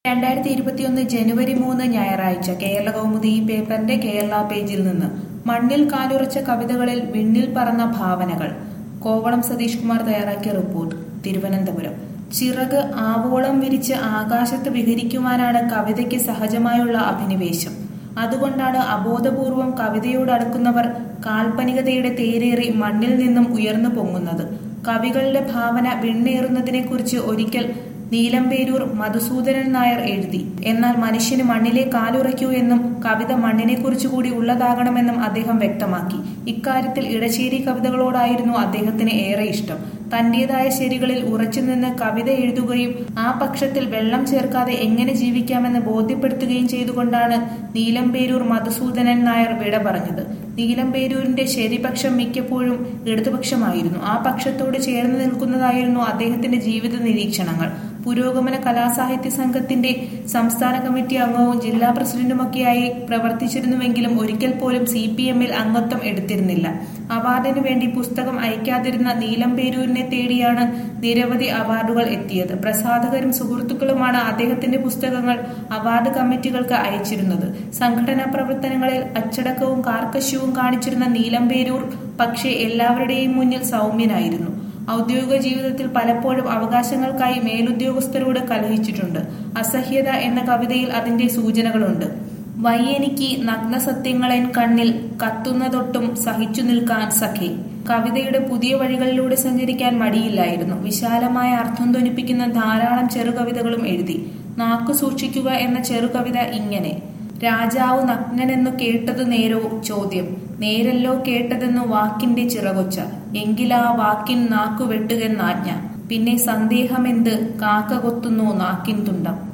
രണ്ടായിരത്തി ഇരുപത്തിയൊന്ന് ജനുവരി മൂന്ന് ഞായറാഴ്ച കേരള കൗമുദി ഈ പേപ്പറിന്റെ കേരള പേജിൽ നിന്ന് മണ്ണിൽ കാലുറച്ച കവിതകളിൽ വിണ്ണിൽ പറന്ന ഭാവനകൾ കോവളം സതീഷ് കുമാർ തയ്യാറാക്കിയ റിപ്പോർട്ട് തിരുവനന്തപുരം ചിറക് ആവോളം വിരിച്ച് ആകാശത്ത് വിഹരിക്കുവാനാണ് കവിതയ്ക്ക് സഹജമായുള്ള അഭിനിവേശം അതുകൊണ്ടാണ് അബോധപൂർവം കവിതയോട് അടുക്കുന്നവർ കാൽപ്പനികതയുടെ തേരേറി മണ്ണിൽ നിന്നും ഉയർന്നു പൊങ്ങുന്നത് കവികളുടെ ഭാവന വിണ്ണേറുന്നതിനെക്കുറിച്ച് ഒരിക്കൽ നീലമ്പേരൂർ മധുസൂദനൻ നായർ എഴുതി എന്നാൽ മനുഷ്യന് മണ്ണിലെ കാലുറയ്ക്കൂ എന്നും കവിത മണ്ണിനെക്കുറിച്ച് കൂടി ഉള്ളതാകണമെന്നും അദ്ദേഹം വ്യക്തമാക്കി ഇക്കാര്യത്തിൽ ഇടശ്ശേരി കവിതകളോടായിരുന്നു അദ്ദേഹത്തിന് ഏറെ ഇഷ്ടം തന്റേതായ ശരികളിൽ ഉറച്ചുനിന്ന് കവിത എഴുതുകയും ആ പക്ഷത്തിൽ വെള്ളം ചേർക്കാതെ എങ്ങനെ ജീവിക്കാമെന്ന് ബോധ്യപ്പെടുത്തുകയും ചെയ്തുകൊണ്ടാണ് നീലമ്പേരൂർ മധുസൂദനൻ നായർ വിട പറഞ്ഞത് നീലമ്പേരൂരിന്റെ ശരിപക്ഷം മിക്കപ്പോഴും ഇടതുപക്ഷമായിരുന്നു ആ പക്ഷത്തോട് ചേർന്ന് നിൽക്കുന്നതായിരുന്നു അദ്ദേഹത്തിന്റെ ജീവിത നിരീക്ഷണങ്ങൾ പുരോഗമന കലാസാഹിത്യ സംഘത്തിന്റെ സംസ്ഥാന കമ്മിറ്റി അംഗവും ജില്ലാ പ്രസിഡന്റുമൊക്കെയായി പ്രവർത്തിച്ചിരുന്നുവെങ്കിലും ഒരിക്കൽ പോലും സി പി എമ്മിൽ അംഗത്വം എടുത്തിരുന്നില്ല അവാർഡിനു വേണ്ടി പുസ്തകം അയക്കാതിരുന്ന നീലംപേരൂരിനെ തേടിയാണ് നിരവധി അവാർഡുകൾ എത്തിയത് പ്രസാധകരും സുഹൃത്തുക്കളുമാണ് അദ്ദേഹത്തിന്റെ പുസ്തകങ്ങൾ അവാർഡ് കമ്മിറ്റികൾക്ക് അയച്ചിരുന്നത് സംഘടനാ പ്രവർത്തനങ്ങളിൽ അച്ചടക്കവും കാർക്കശ്യവും കാണിച്ചിരുന്ന നീലംപേരൂർ പക്ഷേ എല്ലാവരുടെയും മുന്നിൽ സൗമ്യനായിരുന്നു ഔദ്യോഗിക ജീവിതത്തിൽ പലപ്പോഴും അവകാശങ്ങൾക്കായി മേലുദ്യോഗസ്ഥരോട് കലഹിച്ചിട്ടുണ്ട് അസഹ്യത എന്ന കവിതയിൽ അതിന്റെ സൂചനകളുണ്ട് വയ്യെനിക്ക് നഗ്നസത്യങ്ങളെൻ കണ്ണിൽ കത്തുന്നതൊട്ടും സഹിച്ചു നിൽക്കാൻ സഖേ കവിതയുടെ പുതിയ വഴികളിലൂടെ സഞ്ചരിക്കാൻ മടിയില്ലായിരുന്നു വിശാലമായ അർത്ഥം ധ്വനിപ്പിക്കുന്ന ധാരാളം ചെറുകവിതകളും എഴുതി നാക്കു സൂക്ഷിക്കുക എന്ന ചെറുകവിത ഇങ്ങനെ രാജാവ് നഗ്നനെന്നു കേട്ടതു നേരോ ചോദ്യം നേരല്ലോ കേട്ടതെന്നു വാക്കിന്റെ ചിറകൊച്ച എങ്കിലാ വാക്കിൻ നാക്കു വെട്ടുകെന്നാജ്ഞ പിന്നെ സന്ദേഹമെന്ത് കാക്ക കൊത്തുന്നു നാക്കിൻ തുണ്ടം